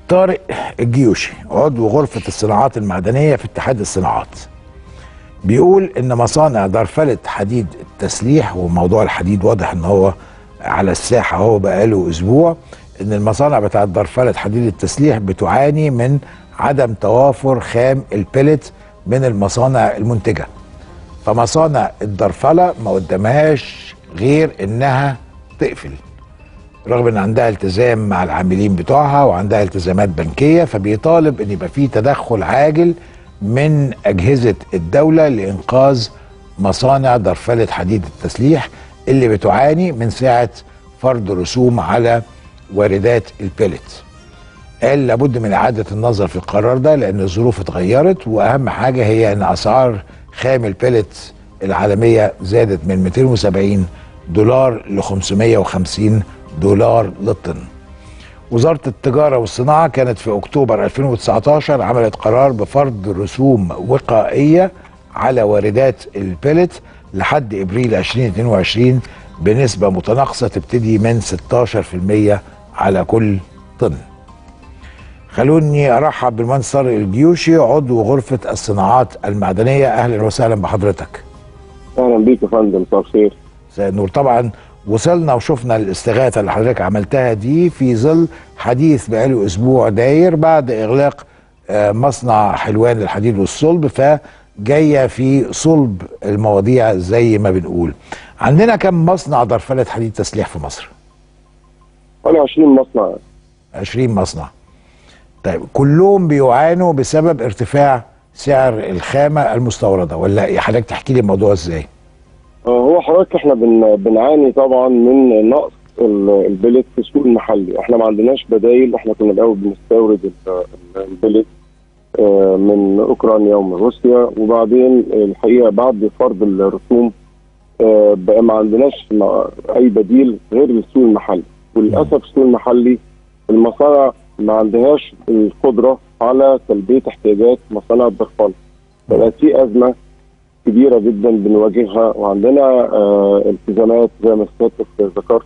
طارق الجيوشي عضو غرفة الصناعات المعدنية في اتحاد الصناعات بيقول ان مصانع درفلة حديد التسليح وموضوع الحديد واضح ان هو على الساحة هو بقاله اسبوع ان المصانع بتاعت درفلة حديد التسليح بتعاني من عدم توافر خام البلت من المصانع المنتجة فمصانع الدرفلة ما قدامهاش غير انها تقفل رغم ان عندها التزام مع العاملين بتوعها وعندها التزامات بنكيه فبيطالب ان يبقى في تدخل عاجل من اجهزه الدوله لانقاذ مصانع درفله حديد التسليح اللي بتعاني من ساعه فرض رسوم على واردات البلت. قال لابد من اعاده النظر في القرار ده لان الظروف اتغيرت واهم حاجه هي ان اسعار خام البلت العالميه زادت من 270 دولار ل 550 دولار للطن وزارة التجارة والصناعة كانت في أكتوبر 2019 عملت قرار بفرض رسوم وقائية على واردات البلت لحد إبريل 2022 بنسبة متناقصة تبتدي من 16% على كل طن خلوني أرحب بالمهندس طارق الجيوشي عضو غرفة الصناعات المعدنية أهلا وسهلا بحضرتك اهلا بيك يا فندم مساء الخير مساء النور طبعا وصلنا وشفنا الاستغاثه اللي حضرتك عملتها دي في ظل حديث بقاله اسبوع داير بعد اغلاق آه، مصنع حلوان للحديد والصلب فجايه في صلب المواضيع زي ما بنقول عندنا كم مصنع درفله حديد تسليح في مصر حوالي 20 مصنع 20 مصنع طيب كلهم بيعانوا بسبب ارتفاع سعر الخامه المستورده ولا إيه؟ حضرتك تحكي لي الموضوع ازاي آه، هو حضرتك احنا بن بنعاني طبعا من نقص ال- البلت في السوق المحلي احنا ما عندناش بدايل احنا كنا الاول بنستورد ال- ال- البلت آه، من اوكرانيا ومن روسيا وبعدين الحقيقه بعد فرض الرسوم آه، بقى ما عندناش ما- اي بديل غير السوق المحلي وللاسف السوق المحلي المصانع ما عندهاش القدره على تلبيه احتياجات مصانع الدخان بقى في ازمه كبيره جدا بنواجهها وعندنا آه التزامات زي ما سيادتك ذكرت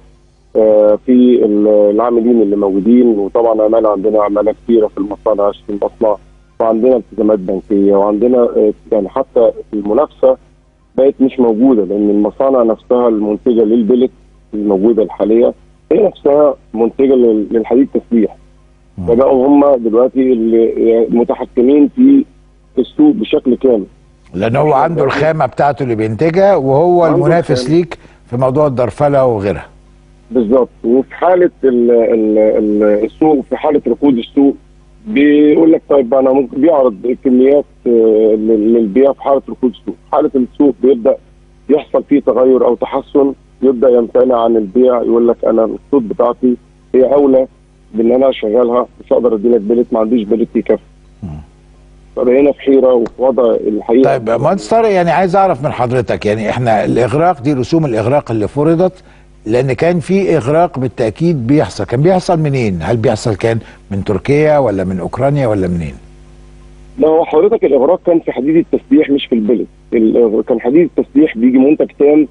آه في ال- العاملين اللي موجودين وطبعا عماله عندنا عماله كثيره في المصانع 20 مصنع وعندنا التزامات بنكيه وعندنا آه يعني حتى المنافسه بقت مش موجوده لان المصانع نفسها المنتجه للبلت الموجوده الحاليه هي نفسها منتجه لل- للحديد تسليح مم. فبقوا هم دلوقتي اللي متحكمين في السوق بشكل كامل لان هو عنده الخامه بتاعته اللي بينتجها وهو عنده المنافس الخامة. ليك في موضوع الدرفله وغيرها بالظبط وفي حاله ال ال ال السوق في حاله ركود السوق بيقول لك طيب انا ممكن بيعرض كميات آه، لل- للبيع في حاله ركود السوق، حاله السوق بيبدا يحصل فيه تغير او تحسن يبدا يمتنع عن البيع يقول لك انا الخطوط بتاعتي هي اولى بان انا اشغلها مش هقدر ادي لك بلت ما عنديش بلت يكفي. فبقينا في حيره وفي وضع الحقيقه طيب مهندس طارق يعني عايز اعرف من حضرتك يعني احنا الاغراق دي رسوم الاغراق اللي فرضت لان كان في اغراق بالتاكيد بيحصل كان بيحصل منين هل بيحصل كان من تركيا ولا من اوكرانيا ولا منين لا هو حضرتك الاغراق كان في حديد التسليح مش في البلد ال- كان حديد التسليح بيجي منتج تام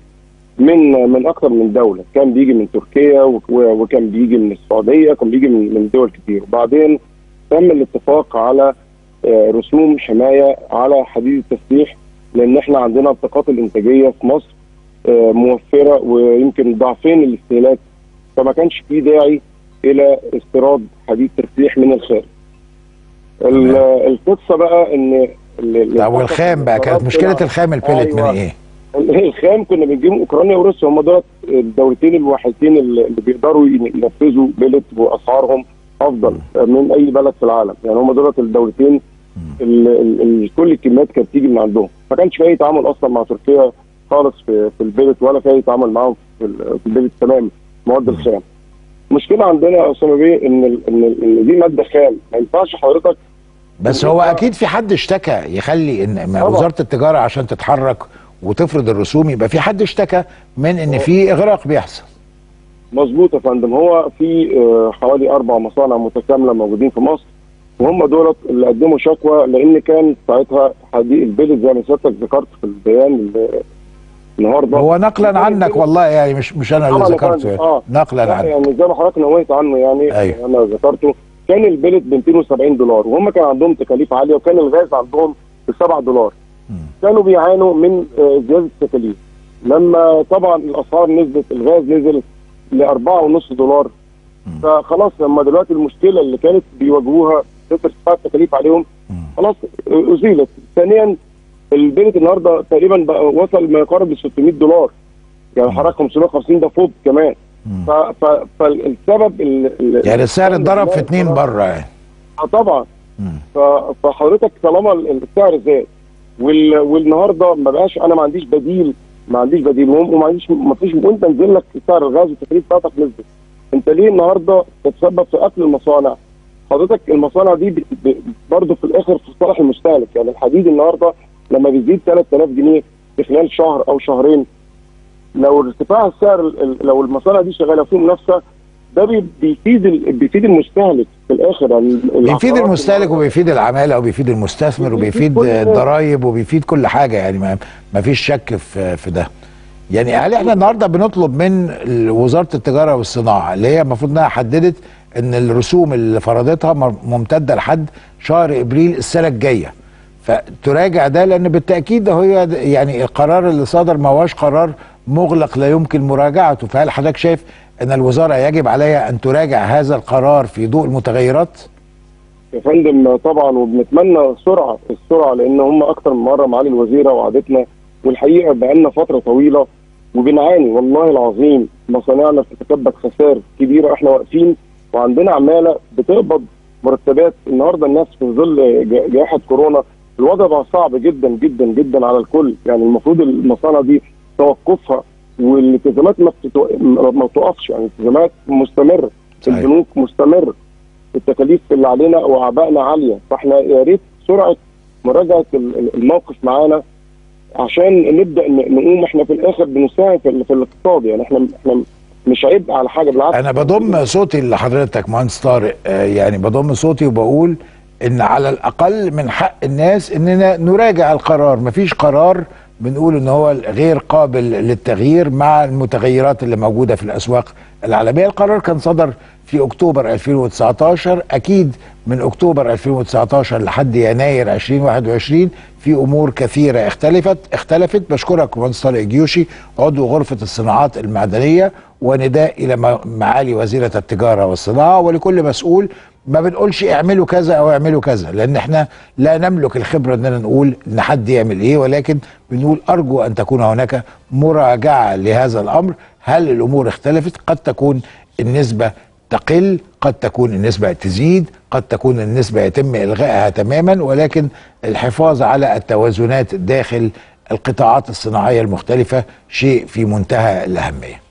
من من اكثر من دوله كان بيجي من تركيا و- و- وكان بيجي من السعوديه كان بيجي من من دول كتير وبعدين تم الاتفاق على آه، رسوم حمايه على حديد التسليح لان احنا عندنا الطاقات الانتاجيه في مصر آه، موفره ويمكن ضعفين الاستهلاك فما كانش في داعي الى استيراد حديد تسليح من الخارج. ال- القصه بقى ان ال- طب والخام بقى كانت مشكله الخام البلت من أيوة. ايه الخام كنا بنجيب اوكرانيا وروسيا هم دول الدولتين الوحيدين اللي اللي بيقدروا ينفذوا بلت واسعارهم افضل من اي بلد في العالم يعني هم دول الدولتين ال- ال- ال- كل الكميات كانت بتيجي من عندهم ما كانش في اي تعامل اصلا مع تركيا خالص في في البلت ولا في اي تعامل معاهم في ال- في البلت تمام مواد الخام المشكله عندنا يا اسامه بيه ان ال- ان ال- ان دي ماده خام ما ينفعش حضرتك بس هو اكيد في حد اشتكى يخلي ان ما طبعا. وزاره التجاره عشان تتحرك وتفرض الرسوم يبقى في حد اشتكى من ان في اغراق بيحصل مظبوط يا فندم هو في آه، حوالي اربع مصانع متكامله موجودين في مصر وهم دولت اللي قدموا شكوى لان كان ساعتها حديق البلد زي ما سيادتك ذكرت في البيان اللي النهارده هو نقلا عنك والله يعني مش مش انا اللي طبعاً يا ذكرته فندم، يعني. آه. نقلا لا عنك يعني زي ما حضرتك نوهت عنه يعني أيوة. انا ذكرته كان البلت ب 270 دولار وهم كان عندهم تكاليف عاليه وكان الغاز عندهم ب 7 دولار كانوا بيعانوا من آه، زياده التكاليف لما طبعا الاسعار نزلت الغاز نزل ل 4.5 دولار فخلاص لما دلوقتي المشكله اللي كانت بيواجهوها ارتفاع التكاليف عليهم خلاص آه، ازيلت ثانيا البلت النهارده تقريبا بقى وصل ما يقارب ل 600 دولار يعني حضرتك 550 ده فوق كمان ف- ف- فالسبب ال- ال- يعني السعر اتضرب في اتنين بره يعني اه طبعا مم. ف- فحضرتك طالما ال- السعر زاد وال... والنهارده ما بقاش انا ما عنديش بديل ما عنديش بديل وهم- وما عنديش ما فيش وانت نزل لك سعر الغاز والتكاليف بتاعتك نزلت انت ليه النهارده تتسبب في قتل المصانع حضرتك المصانع دي ب... ب... برضه في الاخر في صالح المستهلك يعني الحديد النهارده لما بيزيد 3000 جنيه في خلال شهر او شهرين لو ارتفاع السعر ال- ال- لو المصانع دي شغاله في منافسه ده بي- بيفيد ال... بيفيد المستهلك في الاخر يعني ال- بيفيد العقارات المستهلك النهاردة- وبيفيد العماله وبيفيد المستثمر بيفيد وبيفيد كل الناس. الضرايب وبيفيد كل حاجه يعني ما, ما فيش شك في في ده يعني هل احنا النهارده بنطلب من ال- وزاره التجاره والصناعه اللي هي المفروض انها حددت ان الرسوم اللي فرضتها مر- ممتده لحد شهر ابريل السنه الجايه فتراجع ده لان بالتاكيد ده هو د- يعني القرار اللي صدر ما هوش قرار مغلق لا يمكن مراجعته فهل حضرتك شايف ان الوزاره يجب عليها ان تراجع هذا القرار في ضوء المتغيرات؟ يا فندم طبعا وبنتمنى سرعه السرعه لان هم اكتر من مره معالي الوزيره وعدتنا والحقيقه بقالنا فتره طويله وبنعاني والله العظيم مصانعنا بتتكبد خسائر كبيره احنا واقفين وعندنا عماله بتقبض مرتبات النهارده الناس في ظل جا- جائحه كورونا الوضع بقى صعب جدا جدا جدا على الكل يعني المفروض المصانع دي توقفها والالتزامات ما بتتو... ما بتوقفش يعني الالتزامات مستمره صحيح. البنوك مستمر التكاليف اللي علينا واعبائنا عاليه فاحنا يا ريت سرعه مراجعه ال- ال- الموقف معانا عشان نبدا ن- نقوم احنا في الاخر بنساهم في, ال- في الاقتصاد يعني احنا احنا مش عبء على حاجه بالعكس انا بضم صوتي لحضرتك مهندس طارق آه، يعني بضم صوتي وبقول ان على الاقل من حق الناس اننا نراجع القرار مفيش قرار بنقول ان هو غير قابل للتغيير مع المتغيرات اللي موجوده في الاسواق العالميه القرار كان صدر في اكتوبر 2019 اكيد من اكتوبر 2019 لحد يناير 2021 في امور كثيره اختلفت اختلفت بشكرك مهندس طارق جيوشي عضو غرفه الصناعات المعدنيه ونداء الى م- معالي وزيره التجاره والصناعه ولكل مسؤول ما بنقولش اعملوا كذا او اعملوا كذا لان احنا لا نملك الخبره اننا نقول ان حد يعمل ايه ولكن بنقول ارجو ان تكون هناك مراجعه لهذا الامر هل الامور اختلفت قد تكون النسبه تقل قد تكون النسبة تزيد قد تكون النسبة يتم إلغائها تماما ولكن الحفاظ على التوازنات داخل القطاعات الصناعية المختلفة شيء في منتهى الأهمية